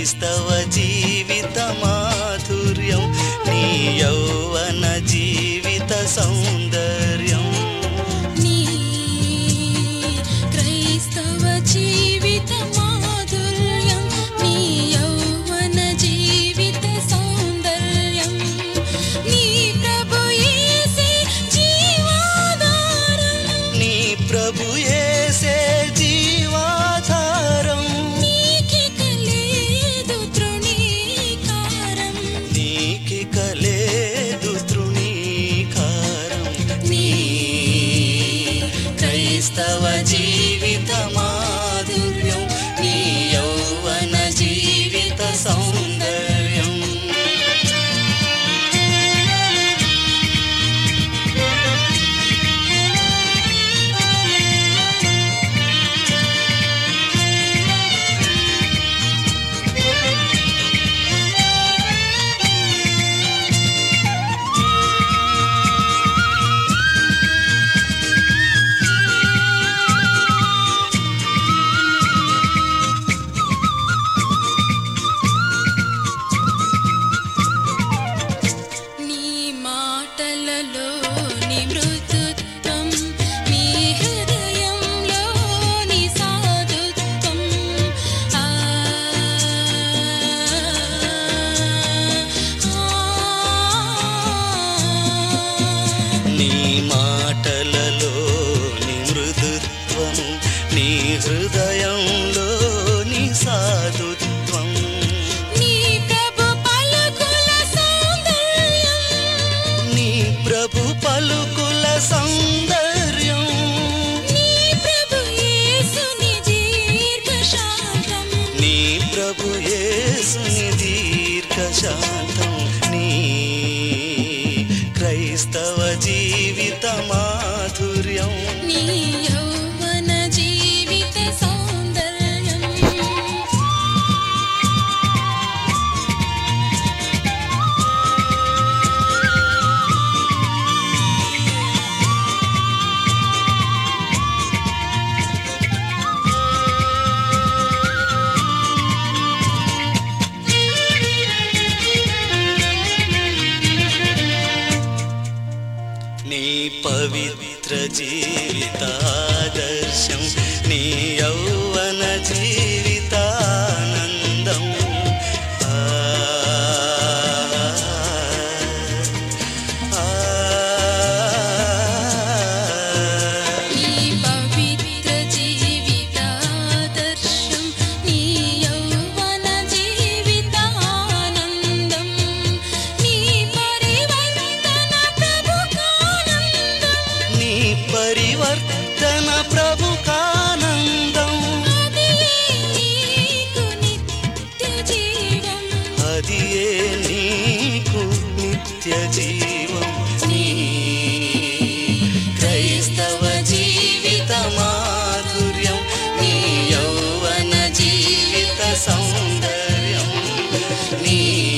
క్రైస్తవ జీవిత మాధుర్యం నీ యౌవన జీవిత సౌందర్యం నీ క్రైస్తవ జీవిత మాధుర్యం నీ యౌవన జీవిత సౌందర్యం నీ ప్రభు యేసే జీవాధారం నీ ప్రభు యేసే జీవాధారం నీకిక లేదు తృణీకారం నీకిక లేదు తృణీకారం నీ క్రైస్తవ జీవిత మాధుర్యం నీ యౌవన జీవిత సౌందర్యం నీ మాటలలో నీ మృదుత్వం నీ హృదయంలో నీ సాధుత్వం ఆ నీ మాటలలో నీ మృదుత్వము నీ హృదయంలో నీ సాధుత్వం నీ ప్రభు పలుకుల సౌందర్యం నీ ప్రభు పలుకుల సౌందర్యం నీ ప్రభు యేసుని దీర్ఘ శాంతం నీ ప్రభు యేసుని దీర్ఘ శాంతం నీ క్రైస్తవ జీవిత మాధుర్యం నీ యౌవన జీవిత సౌందర్యం నీ పవిత్ర జీవితాదర్శం నీ యౌవన జీవితానందం ఆ, ఆ, నీ పవిత్ర జీవితాదర్శం నీ యౌవన జీవితానందం నీ పరివర్తన ప్రభు కానందం నీ పరివర్తన ప్రభు కానందం అది నీకు నిత్య జీవం అది ఏ నీకు నిత్య జీవం నీ క్రైస్తవ జీవిత మాధుర్యం నీ యౌవన జీవిత సౌందర్యం నీ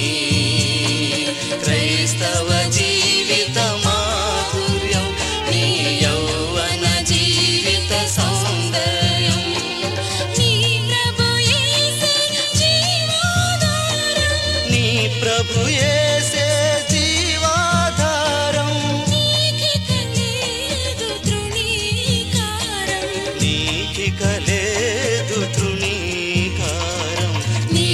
క్రైస్తవ జీవిత మాధుర్యం నీ యౌవన జీవిత సౌందర్యం నీ ప్రభు యేసే జీవాధారం నీ ప్రభు యేసే జీవాధారం నీకిక లేదు తృణీకారం నీకిక లేదు తృణీకారం నీ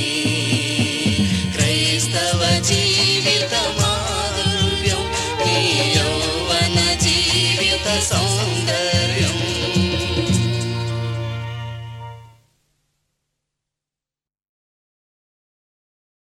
క్రైస్తవ జీవిత మాధుర్యం నీ యౌవన జీవిత సౌ